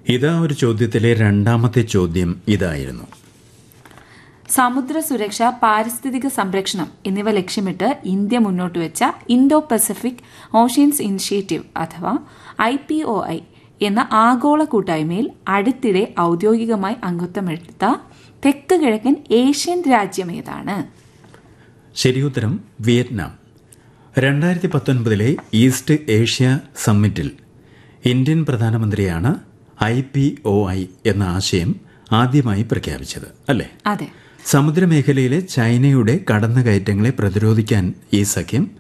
ഇതാ ഒരു ചോദ്യത്തിലെ രണ്ടാമത്തെ ചോദ്യം ഇതായിരുന്നു സമുദ്ര സുരക്ഷ പാരിസ്ഥിതിക സംരക്ഷണം എന്നിവ ലക്ഷ്യമിട്ട് ഇന്ത്യ മുന്നോട്ട് വെച്ച ഇൻഡോ പസഫിക് ഓഷ്യൻസ് ഇനിഷ്യേറ്റീവ് അഥവാ ഐ പി ഒ ഐ എന്ന ആഗോള കൂട്ടായ്മയിൽ അടുത്തിടെ ഔദ്യോഗികമായി അംഗത്വമെടുത്ത തെക്ക് കിഴക്കൻ ഏഷ്യൻ രാജ്യം ഏതാണ് ശരിയുത്തരം വിയറ്റ്നാം രണ്ടായിരത്തി പത്തൊൻപതിലെ ഈസ്റ്റ് ഏഷ്യ സമ്മിറ്റിൽ ഇന്ത്യൻ പ്രധാനമന്ത്രിയാണ് ഐ പി ഒ ഐ എന്ന ആശയം ആദ്യമായി പ്രഖ്യാപിച്ചത് അല്ലേ അതെ സമുദ്രമേഖലയിലെ ചൈനയുടെ കടന്നുകയറ്റങ്ങളെ പ്രതിരോധിക്കാൻ ഈ സഖ്യം